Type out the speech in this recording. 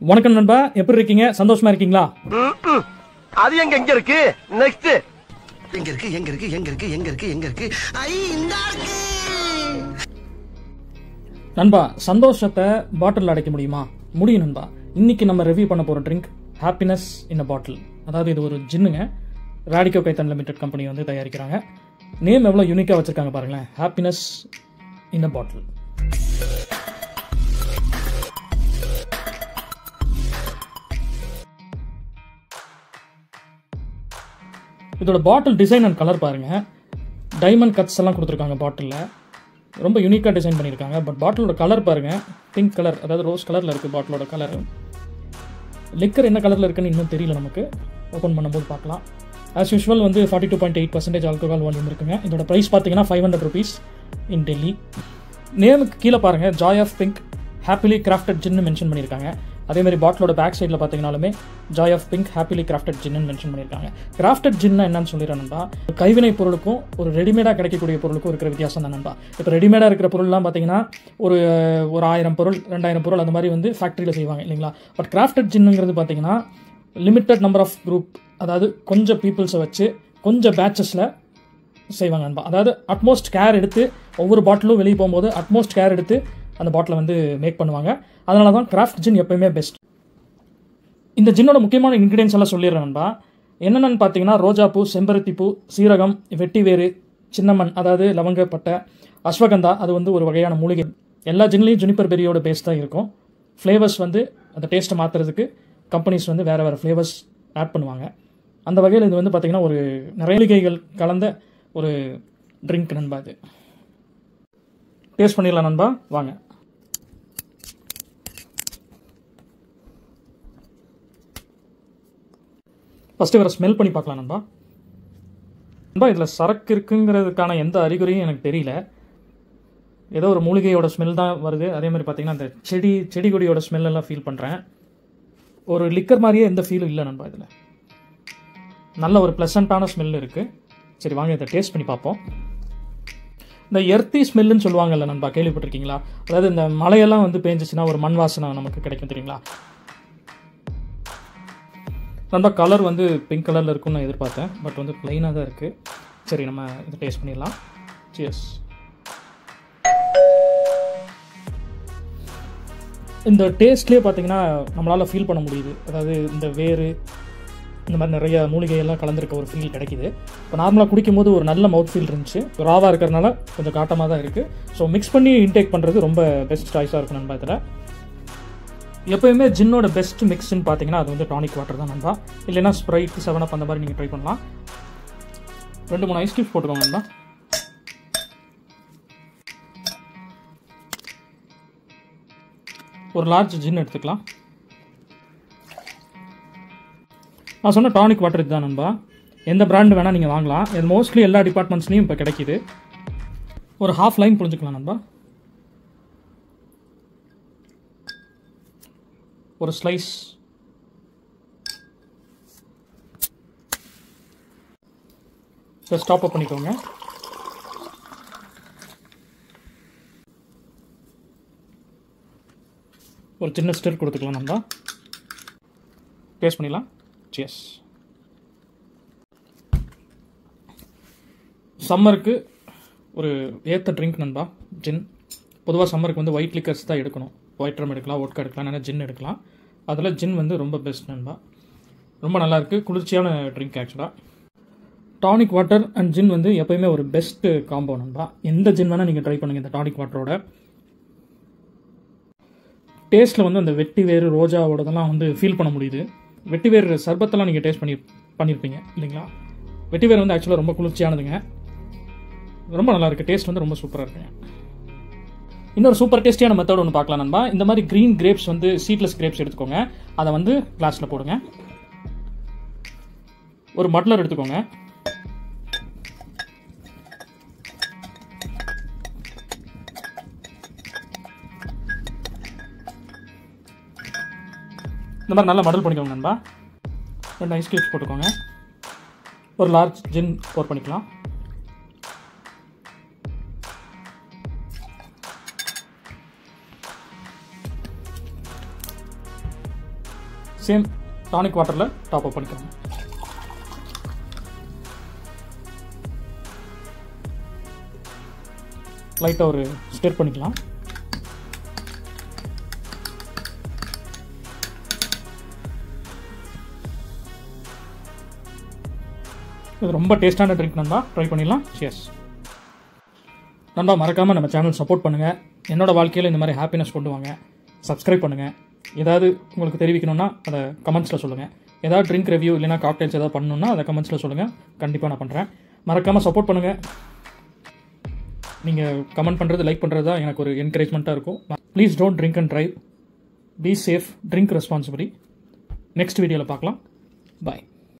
வணக்கம் நண்பா எப்படி இருக்கீங்க சந்தோஷமா இருக்கீங்களா ம்ம். அது எங்க எங்க இருக்கு நெக்ஸ்ட் எங்க இருக்கு எங்க இருக்கு எங்க இருக்கு எங்க இருக்கு எங்க இருக்கு ஐ இந்த இருக்கு நண்பா சந்தோஷத்தை பாட்டில் அடைக்க முடியுமா முடியும் நண்பா இன்னைக்கு நம்ம ரிவ்யூ பண்ண போற ட்ரிங்க் ஹாப்பினஸ் இன் அ பாட்டில் அதாவது இது ஒரு ஜின்னுங்க ராடிகோ கைத்தன் லிமிடெட் கம்பெனி வந்து தயாரிக்கிறாங்க நேம் எவ்வளோ யூனிக்காக வச்சிருக்காங்க பாருங்களேன் ஹாப்பினஸ் இன் அ பாட்டில் இதோட பாட்டில் டிசைன் அண்ட் கலர் பாருங்க டைமண்ட் கட்ஸ் எல்லாம் கொடுத்துருக்காங்க பாட்டிலில் ரொம்ப யூனிக்காக டிசைன் பண்ணியிருக்காங்க பட் பாட்டிலோட கலர் பாருங்க பிங்க் கலர் அதாவது ரோஸ் கலரில் இருக்குது பாட்டிலோட கலர் லிக்கர் என்ன கலரில் இருக்குன்னு இன்னும் தெரியல நமக்கு ஓப்பன் பண்ணும்போது பார்க்கலாம் ஆஸ் யூஷுவல் வந்து forty two point eight percentage alcohol volume இருக்குங்க இதோட ப்ரைஸ் பார்த்தீங்கன்னா five hundred rupees in Delhi நேமுக்கு கீழே பாருங்க joy of pink happily crafted gin mention பண்ணியிருக்காங்க அதே மாதிரி பாட்டிலோட பேக் சைடில் பார்த்தீங்கனாலுமே joy of pink happily crafted gin mention பண்ணியிருக்காங்க கிராஃப்டட் ஜின்னா என்னன்னு சொல்லிடுறேன்டா கைவினை பொருளுக்கும் ஒரு ரெடிமேடாக கிடைக்கக்கூடிய பொருளுக்கும் இருக்கிற வித்தியாசம் தான் நண்பா இப்போ ரெடிமேடாக இருக்கிற பொருள்லாம் பார்த்தீங்கன்னா ஒரு ஒரு ஆயிரம் பொருள் ரெண்டாயிரம் பொருள் அந்த மாதிரி வந்து ஃபேக்ட்ரியில் செய்வாங்க இல்லைங்களா பட் கிராஃப்டட் ஜின்னுங்கிறது பார்த்தீங்கன்னா லிமிட்டட் நம்பர் ஆஃப் குரூப் அதாவது கொஞ்சம் பீப்புள்ஸை வச்சு கொஞ்சம் பேட்சஸில் செய்வாங்க நண்பா அதாவது அட்மோஸ்ட் கேர் எடுத்து ஒவ்வொரு பாட்டிலும் வெளியே போகும்போது அட்மோஸ்ட் கேர் எடுத்து அந்த பாட்டிலை வந்து மேக் பண்ணுவாங்க அதனால தான் கிராஃப்ட் ஜின் எப்பயுமே பெஸ்ட் இந்த ஜின்னோட முக்கியமான இன்க்ரீடியன்ஸ் எல்லாம் சொல்லிடுறேன் நண்பா என்னென்னு பார்த்தீங்கன்னா ரோஜாப்பூ செம்பருத்திப்பூ சீரகம் வெட்டிவேறு சின்னமண் அதாவது லவங்கப்பட்டை அஸ்வகந்தா அது வந்து ஒரு வகையான மூலிகை எல்லா ஜின்லையும் ஜுனிப்பர் பெரியோட பேஸ் தான் இருக்கும் ஃப்ளேவர்ஸ் வந்து அந்த டேஸ்ட்டை மாற்றுறதுக்கு கம்பெனிஸ் வந்து வேறு வேறு ஃப்ளேவர்ஸ் ஆட் பண்ணுவாங்க அந்த வகையில் இது வந்து பார்த்திங்கன்னா ஒரு நிறைய மூலிகைகள் கலந்த ஒரு ட்ரிங்க் நண்பா இது டேஸ்ட் பண்ணிடலாம் நண்பா வாங்க ஃபஸ்ட்டு வேறு ஸ்மெல் பண்ணி பார்க்கலாம் நண்பா நண்பா இதில் சரக்கு இருக்குங்கிறதுக்கான எந்த அறிகுறியும் எனக்கு தெரியல ஏதோ ஒரு மூலிகையோட ஸ்மெல் தான் வருது அதே மாதிரி பார்த்தீங்கன்னா அந்த செடி செடி கொடியோட ஸ்மெல் எல்லாம் ஃபீல் பண்ணுறேன் ஒரு லிக்கர் மாதிரியே எந்த ஃபீலும் இல்லை நண்பா இதில் நல்ல ஒரு ப்ளசண்ட்டான ஸ்மெல் இருக்குது சரி வாங்க இதை டேஸ்ட் பண்ணி பார்ப்போம் இந்த எர்த்தி ஸ்மெல்லுன்னு சொல்லுவாங்கல்ல நண்பா கேள்விப்பட்டிருக்கீங்களா அதாவது இந்த மழையெல்லாம் வந்து பேஞ்சிச்சுன்னா ஒரு மண் வாசனை நமக்கு கிடைக்கும் தெரியுங்களா நண்பா கலர் வந்து பிங்க் கலரில் இருக்கும்னு நான் எதிர்பார்த்தேன் பட் வந்து ப்ளைனாக தான் இருக்குது சரி நம்ம இதை டேஸ்ட் பண்ணிடலாம் சியர்ஸ் இந்த டேஸ்ட்லேயே பார்த்தீங்கன்னா நம்மளால் ஃபீல் பண்ண முடியுது அதாவது இந்த வேறு இந்த மாதிரி நிறைய மூலிகையெல்லாம் கலந்துருக்க ஒரு ஃபீல் கிடைக்குது இப்போ நார்மலாக குடிக்கும்போது ஒரு நல்ல மவுத் ஃபீல் இருந்துச்சு ராவாக இருக்கிறனால கொஞ்சம் காட்டமாக தான் இருக்குது ஸோ மிக்ஸ் பண்ணி இன்டேக் பண்ணுறது ரொம்ப பெஸ்ட் சாய்ஸாக இருக்கும் நண்பா இதில் எப்போயுமே ஜின்னோட பெஸ்ட் மிக்ஸ்ன்னு பார்த்தீங்கன்னா அது வந்து டானிக் வாட்டர் தான் நண்பா இல்லைன்னா ஸ்ப்ரைட் செவன் அப் அந்த மாதிரி நீங்கள் ட்ரை பண்ணலாம் ரெண்டு மூணு ஐஸ் கியூப்ஸ் போட்டுக்கோங்க நண்பா ஒரு லார்ஜ் ஜின் எடுத்துக்கலாம் நான் சொன்ன டானிக் வாட்டர் இதுதான் நண்பா எந்த பிராண்ட் வேணால் நீங்கள் வாங்கலாம் இது மோஸ்ட்லி எல்லா டிபார்ட்மெண்ட்ஸ்லையும் இப்போ கிடைக்கிது ஒரு ஹாஃப் லைன் புரிஞ்சுக்கலாம் நண்பா ஒரு ஸ்லைஸ் இதை ஸ்டாப் அப் பண்ணிக்கோங்க ஒரு சின்ன ஸ்டிர் கொடுத்துக்கலாம் நண்பா டேஸ்ட் பண்ணிடலாம் சியர்ஸ் சம்மருக்கு ஒரு ஏற்ற ட்ரிங்க் நண்பா ஜின் பொதுவாக சம்மருக்கு வந்து ஒயிட் லிக்கர்ஸ் தான் எடுக்கணும் ஒயிட் ரம் எடுக்கலாம் ஒட்கா எடுக்கலாம் நிறைய ஜின் எடுக்கலாம் அதில் ஜின் வந்து ரொம்ப பெஸ்ட் நண்பா ரொம்ப நல்லாயிருக்கு குளிர்ச்சியான ட்ரிங்க் ஆக்சுவலாக டானிக் வாட்டர் அண்ட் ஜின் வந்து எப்பயுமே ஒரு பெஸ்ட்டு காம்போ நண்பா எந்த ஜின் வேணால் நீங்கள் ட்ரை பண்ணுங்கள் இந்த டானிக் வாட்டரோட டேஸ்ட்டில் வந்து அந்த வெட்டி வேறு ரோஜாவோடதெல்லாம் வந்து ஃபீல் பண்ண முடியுது வெட்டி வேறு சர்பத்தெல்லாம் நீங்கள் டேஸ்ட் பண்ணி பண்ணியிருப்பீங்க இல்லைங்களா வெட்டி வேறு வந்து ஆக்சுவலாக ரொம்ப குளிர்ச்சியானதுங்க ரொம்ப நல்லா இருக்குது டேஸ்ட் வந்து ரொம்ப சூப்பராக இருக்குங்க இன்னொரு சூப்பர் டேஸ்டியான மெத்தட் ஒன்று பார்க்கலாம் நண்பா இந்த மாதிரி க்ரீன் கிரேப்ஸ் வந்து சீட்லெஸ் கிரேப்ஸ் எடுத்துக்கோங்க அதை வந்து கிளாஸில் போடுங்க ஒரு மட்லர் எடுத்துக்கோங்க இந்த மாதிரி நல்லா மடல் பண்ணிக்கோங்க நண்பா ரெண்டு ஐஸ் கியூப்ஸ் போட்டுக்கோங்க ஒரு லார்ஜ் ஜின் போர் பண்ணிக்கலாம் சேம் டானிக் வாட்டரில் டாப் அப் பண்ணிக்கோங்க லைட்டாக ஒரு ஸ்டேர் பண்ணிக்கலாம் இது ரொம்ப டேஸ்டான ட்ரிங்க் நண்பா ட்ரை பண்ணிடலாம் சியர்ஸ் நண்பா மறக்காமல் நம்ம சேனல் சப்போர்ட் பண்ணுங்கள் என்னோட வாழ்க்கையில் இந்த மாதிரி ஹாப்பினஸ் கொண்டு வாங்க சப்ஸ்கிரைப் பண்ணுங்கள் ஏதாவது உங்களுக்கு தெரிவிக்கணும்னா அதை கமெண்ட்ஸில் சொல்லுங்கள் ஏதாவது ட்ரிங்க் ரிவ்யூ இல்லைனா காக்டெயில்ஸ் ஏதாவது பண்ணணும்னா அதை கமெண்ட்ஸில் சொல்லுங்கள் கண்டிப்பாக நான் பண்ணுறேன் மறக்காமல் சப்போர்ட் பண்ணுங்கள் நீங்கள் கமெண்ட் பண்ணுறது லைக் பண்ணுறது தான் எனக்கு ஒரு என்கரேஜ்மெண்ட்டாக இருக்கும் please don't drink and drive be safe drink responsibly next வீடியோவில் பார்க்கலாம் பாய்